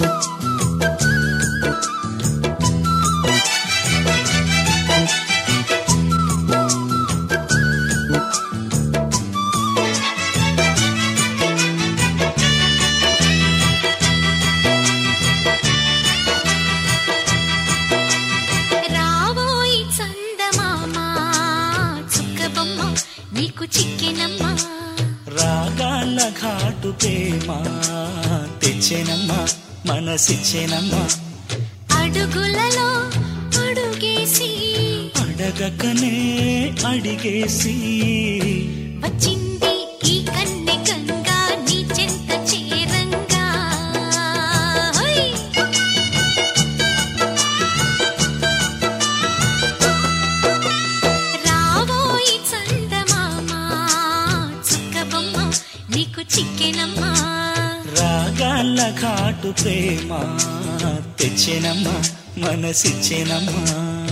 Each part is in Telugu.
రావోయి చందమామ చుక్కబొమ్మ నీకు చిక్కెనమ్మా రాగాల ఘాటు ప్రేమ తెచ్చెనమ్మా మనసిచ్చెనమ్మా అడుగులలో అడుగేసి అడగకనే అడిగేసి వచ్చింది ఈ కన్నె గంగా నీ చెంత చేరంగా హోయ్! రావోయి చందమామ చుక్కబొమ్మ నీకు చిక్కెనమ్మా రాగాల ఘాటు ప్రేమ తెచ్చెనమ్మా మనసిచ్చెనమ్మా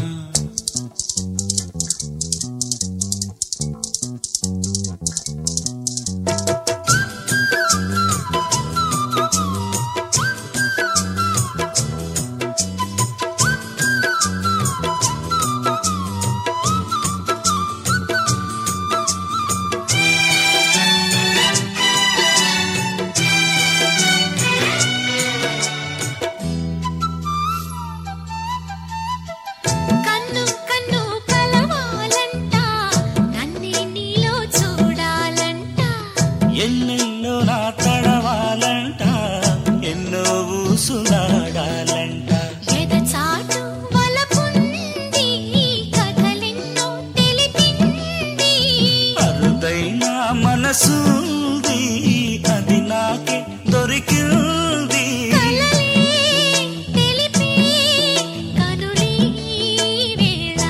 కన్ను కన్ను కలవాలంట నన్నే నీలో చూడాలంట ఎన్నెన్నో నా తడవాలంట ఎన్నో ఊసులాడాలంట ఎద చాటు వలపుంది కథలెన్నో తెలిపింది అరుదైన మనసుంది అది నాకే దొరికింది కలలే తెలిపే కనులీ వేళ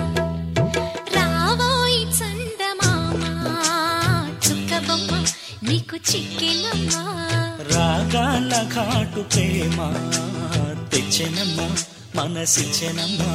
రావోయి చందమామ చుక్కబొమ్మ నీకు చిక్కెనమ్మా రాగాల ఘాటు ప్రేమ తెచ్చెనమ్మా మనసిచ్చెనమ్మా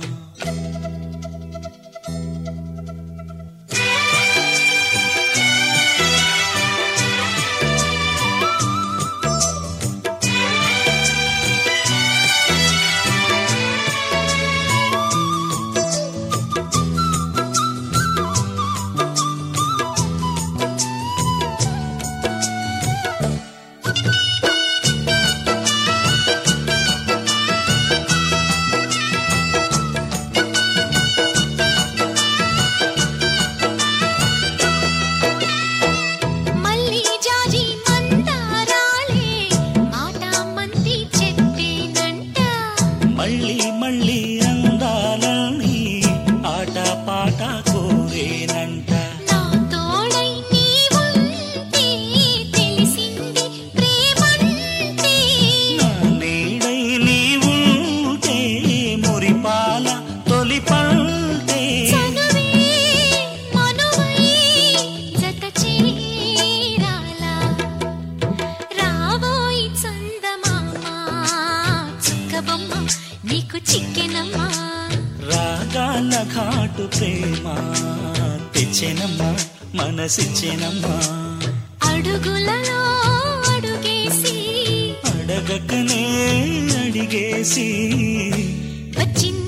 మళ్ళీ జాజి మందారాలే మాట మంది చెప్పేనంట మళ్ళీ మళ్ళీ అందాలని ఆట పాట కోరేనంట నా తోడై నీవుంటే తెలిసింది ప్రేమంటే నా నీడై నీవుంటే మురిపాల తొలి పంటే చనువే మనువై జత చేరాలా రావోయి చందమామ చుక్కబొమ్మ నీకు చిక్కెనమ్మా రాగాల ఘాటు ప్రేమ తెచ్చెనమ్మా మనసిచ్చెనమ్మా అడుగులలో అడుగేసి అడగకనే అడిగేసి వచ్చింది